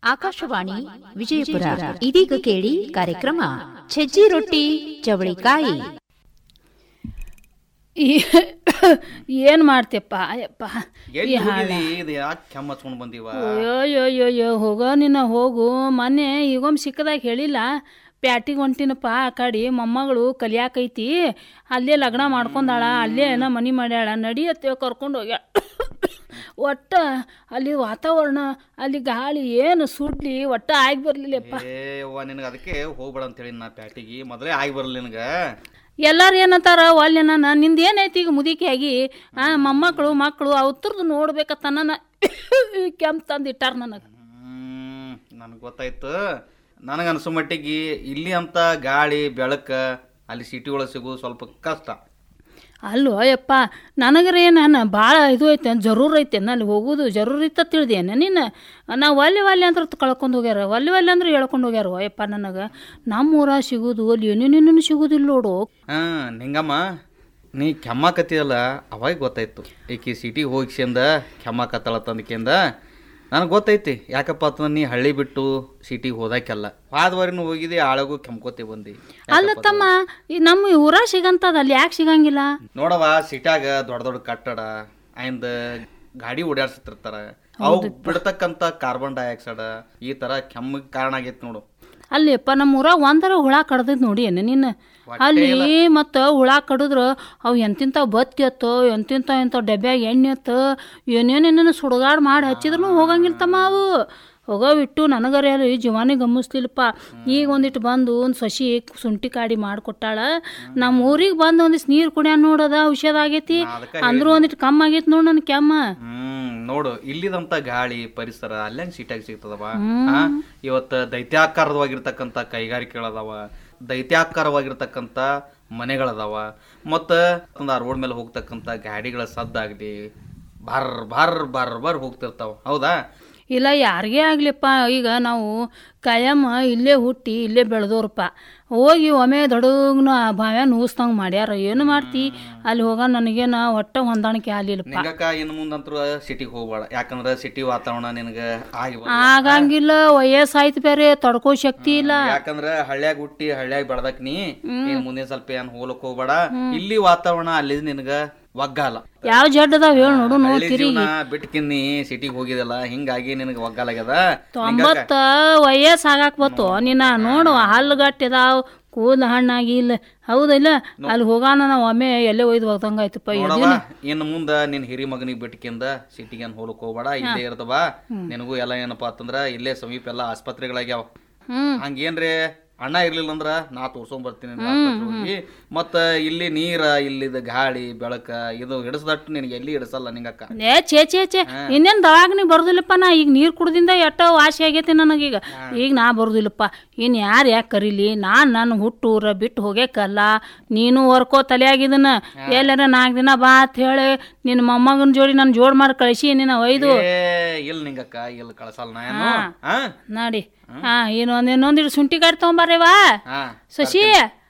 ಆಕಾಶವಾಣಿ ವಿಜಯಪುರ ಇದೀಗ ಕೇಳಿ ಕಾರ್ಯಕ್ರಮ ಛಜ್ಜಿ ರೊಟ್ಟಿ ಚವಳಿಕಾಯಿ ಏನು ಮಾಡ್ತೀಯಪ್ಪ ಅಯ್ಯಪ್ಪ ಎಲ್ಲಿ ಹೋಗಿದಿ ಇದು ಯಾಕೆ ಕೆಮ್ಮ ಹಚ್ಕೊಂಡು ಬಂದೀವ ಅಯ್ಯೋ ಹೋಗೋ ನಿನ್ನ ಹೋಗು ಮೊನ್ನೆ ಈಗೊಮ್ಮೆ ಸಿಕ್ಕದಾಗ ಹೇಳಿಲ್ಲ ಪ್ಯಾಟಿಗೆ ಹೊಂಟಿನಪ್ಪ ಆ ಕಡೆ ಮೊಮ್ಮಗಳು ಕಲಿಯಾಕೈತಿ ಅಲ್ಲೇ ಲಗ್ನ ಮಾಡ್ಕೊಂಡಾಳ ಅಲ್ಲೇ ಏನೋ ಮನೆ ಮಾಡ್ಯಾಳ ನಡಿಯತ್ತೆ ಕರ್ಕೊಂಡು ಹೋಗ್ಯಾಳ ಒಟ್ಟ ಅಲ್ಲಿ ವಾತಾವರಣ ಅಲ್ಲಿ ಗಾಳಿ ಏನು ಸುಡ್ಲಿ ಒಟ್ಟ ಆಗಿ ಬರ್ಲಿಲ್ಲಪ್ಪ ಏ ಅವ್ವ ನಿನಗೆ ಅದಕ್ಕೆ ಹೋಗ್ಬೇಡ ಅಂತ ಹೇಳಿ ನಾ ಪ್ಯಾಟಿಗೆ ಮೊದಲೇ ಆಗಿ ಬರಲ್ಲ ನಿನಗೆ ಎಲ್ಲಾರು ಏನಂತಾರ ಒಲ್ಲೆ ನಾನು ನಿಂದು ಏನೈತಿ ಈಗ ಮುದುಕಿ ಆಗಿ ಆ ಮೊಮ್ಮಕ್ಕಳು ಮಕ್ಕಳು ಅವ್ರದ್ದು ನೋಡ್ಬೇಕತ್ತ ನನ್ನ ಕೆಂಪ್ ತಂದು ಇಟ್ಟಾರ ನನಗೆ ಹ್ಮ್ ನನಗೆ ಗೊತ್ತಾಯ್ತು ನನಗೆ ಅನ್ಸೋ ಮಟ್ಟಿಗೆ ಇಲ್ಲಿ ಅಂತ ಗಾಳಿ ಬೆಳಕ ಅಲ್ಲಿ ಸಿಟಿ ಒಳಗೆ ಸಿಗೋದು ಸ್ವಲ್ಪ ಕಷ್ಟ ಅಲ್ಲೋ ಯಪ್ಪ ನನಗರೆ ನಾನು ಭಾಳ ಇದು ಐತೆ ಜರೂರ್ ಐತೆ ಅಲ್ಲಿ ಹೋಗೋದು ಜರೂರ್ ಇತ್ತ ತಿಳಿದೇನೆ ನೀನು ನಾವು ಒಲ್ಲೆ ಒಲ್ಲೆ ಅಂದ್ರೆ ಕಳ್ಕೊಂಡು ಹೋಗ್ಯಾರ ಒಲ್ಲೆ ಒಲ್ಲೆ ಅಂದ್ರೆ ಹೇಳ್ಕೊಂಡು ಹೋಗ್ಯಾರ ಯಪ್ಪ ನನಗೆ ನಮ್ಮ ಊರ ಸಿಗೋದು ಅಲ್ಲಿ ಏನೇನೇನೇನು ಸಿಗೋದಿಲ್ಲ ನೋಡು ಹಾಂ ನಿಂಗಮ್ಮ ನೀ ಕೆಮ್ಮಕತ್ತಿಯಲ್ಲ ಅವಾಗ ಗೊತ್ತಾಯ್ತು ಈಕಿ ಸಿಟಿಗೆ ಹೋಗಿಸಿಂದ ಕೆಮ್ಮಕತ್ತಳ ತಂದಕಿಂದ ನನಗೆ ಗೊತ್ತೈತಿ ಯಾಕಪ್ಪ ಅಂತಂದ್ರೆ ನೀ ಹಳ್ಳಿ ಬಿಟ್ಟು ಸಿಟಿಗೆ ಹೋದಾಕೆಲ್ಲ ಹೋದ್ವಾರಿನೂ ಹೋಗಿದ್ದೆ ಆಳಗೂ ಕೆಮ್ಕೋತಿ ಬಂದಿ ಅಲ್ಲ ತಮ್ಮ ಈ ನಮ್ಮ ಊರ ಸಿಗಂತದ ಅಲ್ಲಿ ಯಾಕೆ ಸಿಗಂಗಿಲ್ಲ ನೋಡವ ಸಿಟ್ಯಾಗ ದೊಡ್ಡ ದೊಡ್ಡ ಕಟ್ಟಡ ಆಯ್ದ ಗಾಡಿ ಓಡಾಡ್ಸಿರ್ತಾರ ಅವು ಬಿಡ್ತಕ್ಕಂಥ ಕಾರ್ಬನ್ ಡೈಆಕ್ಸೈಡ್ ಈ ತರ ಕೆಮ್ಮಿಗೆ ಕಾರಣ ಆಗೈತಿ ನೋಡು ಅಲ್ಲಿಪ್ಪ ನಮ್ಮ ಊರಾಗ ಒಂದರ ಹುಳ ಕಡ್ದೈತಿ ನೋಡಿ ಏನು ನೀನು ಅಲ್ಲಿ ಮತ್ತು ಹುಳ ಕಡಿದ್ರ ಅವು ಎಂತಿಂತ ಬತ್ತಿ ಅತ್ತು ಎಂತಿಂತ ಎಂಥ ಡಬ್ಯಾಗ ಎಣ್ಣೆ ಅತ್ತು ಏನೇನೇನೇನು ಸುಡುಗಾಡು ಮಾಡಿ ಹಚ್ಚಿದ್ರು ಹೋಗಂಗಿಲ್ಲ ತಮ್ಮ ಅವು ಹೋಗೋವಿಟ್ಟು ನನಗರೆ ಅಲ್ಲಿ ಜೀವಾನಿ ಗಮನಿಸ್ಲಿಲ್ಲಪ್ಪ ಈಗ ಒಂದಿಟ್ಟು ಬಂದು ಒಂದು ಸಸಿ ಶುಂಠಿ ಕಾಡಿ ಮಾಡಿಕೊಟ್ಟಾಳ ನಮ್ಮ ಊರಿಗೆ ಬಂದು ಒಂದಿಷ್ಟು ನೀರು ಕುಡಿಯ ನೋಡದ ಔಷಧ ಆಗೈತಿ ಅಂದ್ರೂ ಒಂದಿಟ್ಟು ಕಮ್ಮಿ ಆಗೈತಿ ನೋಡಿ ನನ್ನ ಕೆಮ್ಮ ಹ್ಮ್ ನೋಡು ಇಲ್ಲಿದಂತ ಗಾಳಿ ಪರಿಸರ ಅಲ್ಲೇನ್ ಸಿಟ್ಯಾಗ ಸಿಗ್ತದವ ಆ, ಇವತ್ತ ದೈತ್ಯಾಕಾರವಾಗಿರ್ತಕ್ಕಂಥ ಕೈಗಾರಿಕೆಗಳದಾವ ದೈತ್ಯಾಕಾರವಾಗಿರ್ತಕ್ಕಂಥ ಮನೆಗಳದಾವ ಮತ್ತ ಒಂದು ಆ ರೋಡ್ ಮೇಲೆ ಹೋಗ್ತಕ್ಕಂಥ ಗಾಡಿಗಳ ಸದ್ದಾಗ್ಲಿ ಬಾರ್ ಬಾರ್ ಬಾರ್ ಬಾರ್ ಹೋಗ್ತಿರ್ತಾವ ಹೌದಾ ಇಲ್ಲ ಯಾರಿಗೇ ಆಗ್ಲಿಪ್ಪ ಈಗ ನಾವು ಕಾಯಂ ಇಲ್ಲೇ ಹುಟ್ಟಿ ಇಲ್ಲೇ ಬೆಳೆದೋರಪ್ಪ ಹೋಗಿ ಒಮ್ಮೆ ದೊಡ್ಡಗ್ನ ಬಾವ್ಯ ನೂಸ್ತಂಗೆ ಮಾಡ್ಯಾರ ಏನು ಮಾಡ್ತಿ ಅಲ್ಲಿ ಹೋಗ ನನಗೇನ ಒಟ್ಟ ಹೊಂದಾಣಿಕೆ ಆಗ್ಲಿಲ್ಲಪ್ಪ ನಿಂಗಕ್ಕ ಇನ್ನು ಮುಂದಂತರೂ ಸಿಟಿಗೆ ಹೋಗ್ಬೇಡ ಯಾಕಂದ್ರ ಸಿಟಿ ವಾತಾವರಣ ನಿನಗ ಆಗಿ ಬರ್ತದ. ಆಗಂಗಿಲ್ಲ ವಯಸ್ಸಾಯ್ತು ಬೇರೆ ತಡ್ಕೋ ಶಕ್ತಿ ಇಲ್ಲ ಯಾಕಂದ್ರ ಹಳ್ಳ್ಯಾಗ ಹುಟ್ಟಿ ಹಳ್ಳ್ಯಾಗ ಬೆಳ್ದಕ್ ನೀ ನೀನ್ ಮುಂದಿನ ಸ್ವಲ್ಪ ಏನ್ ಹೋಲಕ್ ಹೋಗ್ಬೇಡ ಇಲ್ಲಿ ವಾತಾವರಣ ಅಲ್ಲಿ ನಿನಗ ಒಗ್ಗಾಲ ಯಾವ ಜಡ್ ಅದಾವ ಹೇಳಿ ನೋಡು ಹಳ್ಳಿ ನೋಡ್ತಿರಿ ಜೀವನ ಬಿಟ್ಕಿನ್ನಿ ಸಿಟಿಗೆ ಹೋಗಿದಲ್ಲ ಹಿಂಗಾಗಿ ನಿನಗ ಒಗ್ಗಾಲಾಗ್ಯದ ತೊಂಬತ್ತ ವಯಸ್ಸು ಆಗಾಕ್ ಬತ್ತು ನೀನ ನೋಡು ಹಲ್ಲು ಗಟ್ಟಿದಾವ್ ಕೂದಲು ಹಣ್ಣಾಗಿ ಇಲ್ಲ ಹೌದಿಲ್ಲ ಅಲ್ಲಿ ಹೋಗಾನ ನಾವು ಒಮ್ಮೆ ಎಲ್ಲೇ ಒಯ್ದು ಹೋಗ್ದಂಗ ಆಯ್ತಪ್ಪ ನೋಡವ ಇನ್ನು ಮುಂದ ನಿನ್ ಹಿರಿ ಮಗನಿಗೆ ಬಿಟ್ಕಿಂದ ಸಿಟಿಗೆ ಏನ್ ಹೋಲಕ್ ಹೋಗ್ಬೇಡ ಇಲ್ಲೇ ಇರ್ತವ ನಿನಗೂ ಎಲ್ಲ ಏನಪ್ಪಾ ಅಂತಂದ್ರ ಇಲ್ಲೇ ಸಮೀಪ ಎಲ್ಲ ಆಸ್ಪತ್ರೆಗಳಾಗ್ಯಾವ ಹ್ಮ್ ಹಂಗೇನ್ರಿ ಅಣ್ಣ ಇರ್ಲಿಲ್ಲ ಅಂದ್ರ ನಾ ತೋರ್ಸ್ಕೊಂಡ್ ಬರ್ತೀನಿ ನಿನ್ನ ಆಸ್ಪತ್ರೆಗ್ ಹೋಗಿ ಮತ್ತ ಇಲ್ಲಿ ನೀರ ಇಲ್ಲಿದ ಗಾಳಿ ಬೆಳಕ ಇದು ಹಿಡಿಸ್ದಟ್ಟು ನಿನಗೆ ಎಲ್ಲಿ ಹಿಡಿಸಲ್ಲ ನಿಂಗಕ್ಕ ಏ ಛೇ ಛೇ ಛೇ ಇನ್ನೇನು ದವಾಖಾನೆ ಬರೋದಿಲ್ಲಪ್ಪ ನಾ ಈಗ ನೀರು ಕುಡ್ದಿಂದ ಎಷ್ಟೋ ವಾಸಿ ಆಗೈತಿ ನನಗೀಗ ಈಗ ನಾ ಬರೋದಿಲ್ಲಪ್ಪ ಇನ್ನು ಯಾರು ಯಾಕೆ ಕರೀಲಿ ನಾನು ನನ್ನ ಹುಟ್ಟೂರ ಬಿಟ್ಟು ಹೋಗ್ಯಾಕಲ್ಲ ನೀನು ಹೊರ್ಕೋ ತಲೆಯಾಗಿದನ ಎಲ್ಲಾರ ನಾಲ್ಕು ದಿನ ಬಾ ಅಂತ ಹೇಳಿ ನಿನ್ನ ಮೊಮ್ಮಗನ ಜೋಡಿ ನಾನು ಜೋಡ್ ಮಾಡಿ ಕಳಿಸಿ ನಿನ್ನ ಒಯ್ದು ಏ ಇಲ್ಲ ನಿಂಗಕ್ಕ ಇಲ್ಲ ಕಳ್ಸಲ್ಲ ನಾ ಏನು ಹಾ ನೋಡಿ ಹಾ ಇನ್ನೊಂದು ಇನ್ನೊಂದಿಟ್ಟು ಶುಂಠಿ ಗಾಡಿ ತೊಗೊಂಬಾರೇವಾ ಹಾ ಶಶಿ